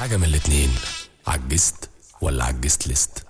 حاجة من الاتنين عجزت ولا عجزت لست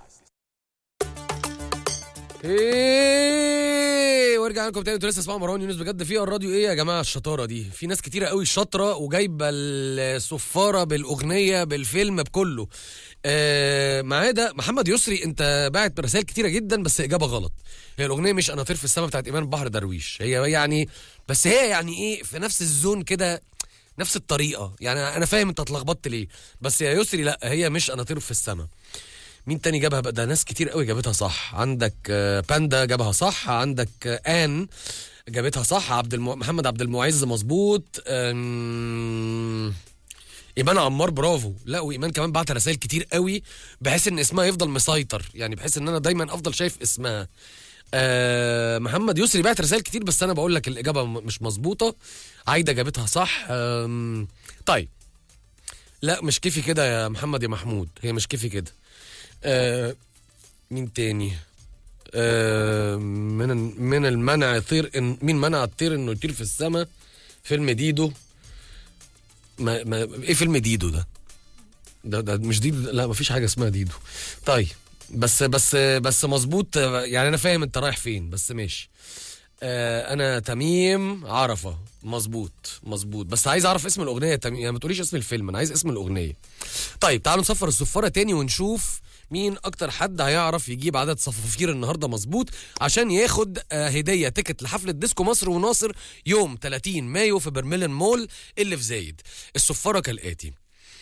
ايه وارجع لكم تاني انتوا لسه اسمعوا مروان يونس بجد في الراديو ايه يا جماعه الشطاره دي في ناس كتيره قوي شاطره وجايبه الصفاره بالاغنيه بالفيلم بكله آه معاه ده محمد يسري انت باعت رسائل كتيره جدا بس اجابه غلط هي الاغنيه مش انا طير في السماء بتاعت ايمان بحر درويش هي يعني بس هي يعني ايه في نفس الزون كده نفس الطريقه يعني انا فاهم انت اتلخبطت ليه بس يا يسري لا هي مش انا طير في السماء مين تاني جابها بقى ده ناس كتير قوي جابتها صح عندك آه، باندا جابها صح عندك آه، ان جابتها صح عبد المو... محمد عبد المعز مظبوط أم... ايمان عمار برافو لا وايمان كمان بعت رسائل كتير قوي بحيث ان اسمها يفضل مسيطر يعني بحيث ان انا دايما افضل شايف اسمها أه محمد يسري بعت رسائل كتير بس انا بقول لك الاجابه م- مش مظبوطه عايده جابتها صح أم... طيب لا مش كيفي كده يا محمد يا محمود هي مش كيفي كده آه مين تاني آه من من المنع يطير إن مين منع الطير انه يطير في السماء فيلم ديدو ما, ما ايه فيلم ديدو ده ده, ده مش ديدو لا مفيش حاجه اسمها ديدو طيب بس بس بس مظبوط يعني انا فاهم انت رايح فين بس ماشي آه انا تميم عرفه مظبوط مظبوط بس عايز اعرف اسم الاغنيه يا تميم يعني ما تقوليش اسم الفيلم انا عايز اسم الاغنيه طيب تعالوا نصفر الصفاره تاني ونشوف مين اكتر حد هيعرف يجيب عدد صفافير النهارده مظبوط عشان ياخد آه، هديه تيكت لحفله ديسكو مصر وناصر يوم 30 مايو في برميلن مول اللي في زايد الصفاره كالاتي